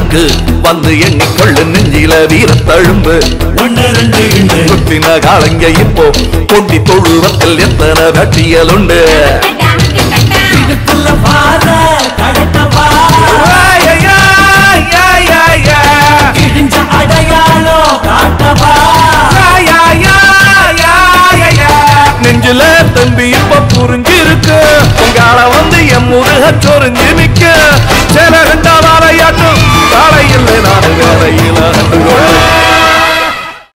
கணக்கு வந்து எண்ணிக்கொள்ளு நெஞ்சில வீரத்தழும்பு ஒன்று ரெண்டு இண்டு குத்தின காலங்க இப்போ கொண்டி தொழுவத்தில் எத்தனை வெட்டியல் உண்டு இதுக்குள்ள பாத கடக்கவா கிழிஞ்ச அடையாளம் காட்டவா நெஞ்சில தம்பி இப்ப புரிஞ்சிருக்கு உங்கால வந்து என் முருக சொரிஞ்சு நிக்க சில ரெண்டா வாழையாட்டும் காலையில் நாடு வேலையில